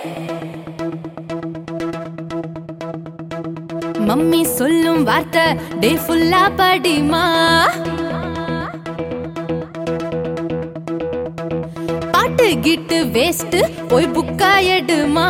Mummy சொல்லும் வார்த்தை டே ஃபுல்லா படிமா பாட்டு கிட்டு வேஸ்ட் போய் புக்கா எடுமா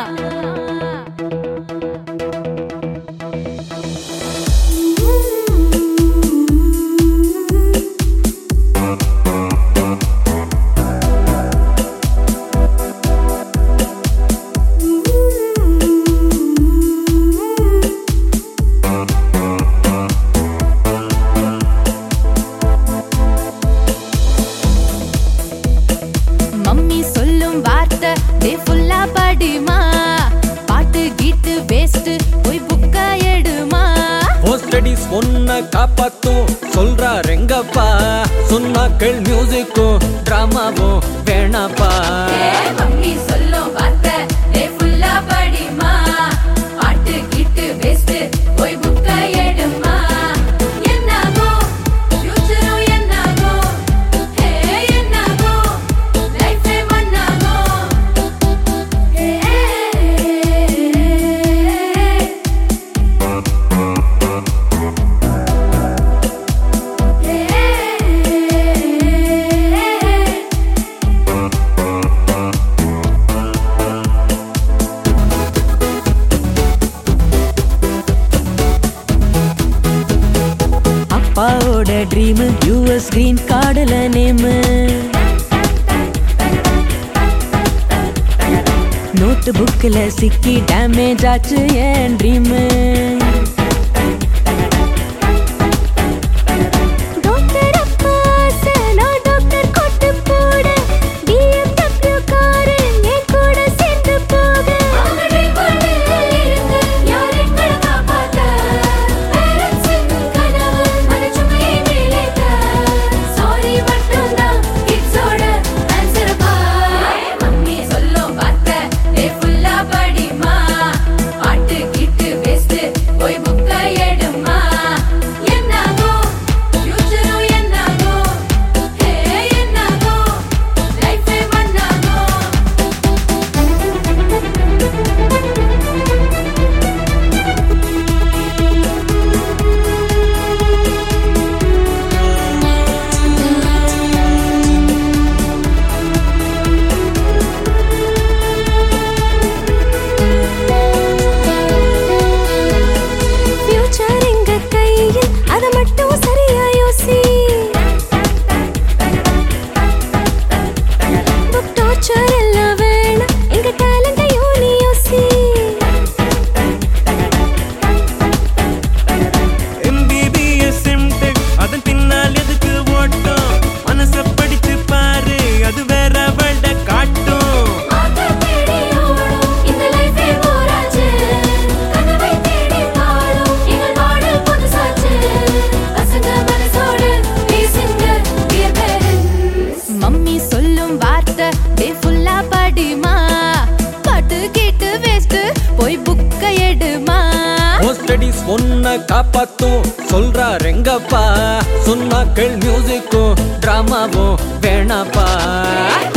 மம்மி சொல்லும் வார்த்தை டே ஃபுல்லா படிமா பாட்டு கீட்டு வேஸ்ட் போய் புக்கா எடுமா ஸ்டடிஸ் ஒன்ன காப்பாத்தும் சொல்றார் எங்கப்பா சொன்னாக்கள் மியூசிக்கும் டிராமாவும் வேணாப்பா மம்மி சொல்லும் வார்த்தை டே ஃபுல்லா படிமா பாட்டு கீட்டு வேஸ்ட் போய் புக்கா எடுமா என்னாகோ ஃபியூச்சரும் என்னாகோ ஹே என்னாகோ லைஃபே மண்ணாகோ ஹே அப்பாவோட ட்ரீம் யூஎஸ் கிரீன் கார்டுல நேமு நோட்டு புக்கில் சிக்கி டேமேஜ் ஆச்சு என் ட்ரீமு டாக்டர் அப்பா ஆசை, நான் டாக்டர் கோட்டு போட. BMW காரு என் கூட சேர்ந்து போக. யார் எங்களை காப்பாத்த? Parents ன் கனவு மனச்சுமையை மேலேத்த. Sorry மட்டும்தான் kids ஓட answer பா. மம்மி சொல்லும் வார்த்தை, day full ஆ படிமா. பாட்டு கீட்டு waste, போய் book அ எடுமா. என்னாகோ ஃபியூச்சரும் என்னாகோ ஹே என்னாகோ லைஃபே மண்ணாகோ ஃபியூச்சர் எங்க கையில் அத மட்டும் சரியா யோசி புக் டார்ச்சர் எல்லாம் வேணாம் எங்க டேலண்டையும் நீ யோசி எம்பிபிஎஸ் எம்டெக் அதன் பின்னால் எதுக்கு ஓட்டம் மனச படிச்சு பாரு அது வேற வேண்ட காட்டும் ஆத்த தேடி ஓடும் இந்த லைஃபே போராச்சு கனவை தேடி வாழும் எங்கள் மாடல் புதுசாச்சு பசங்க மனசோடு பேசுங்க dear parents. மம்மி சொல்லும் வார்த்தை டே ஃபுல்லா படிமா பாட்டு கேட்டு வேஸ்ட் போய் புக்க எடுமா ஸ்டடிஸ் ஒன்ன காப்பாத்தும் சொல்றார் எங்கப்பா சொன்னாக்கள் மியூசிக்கும் டிராமாவும் வேணாப்பா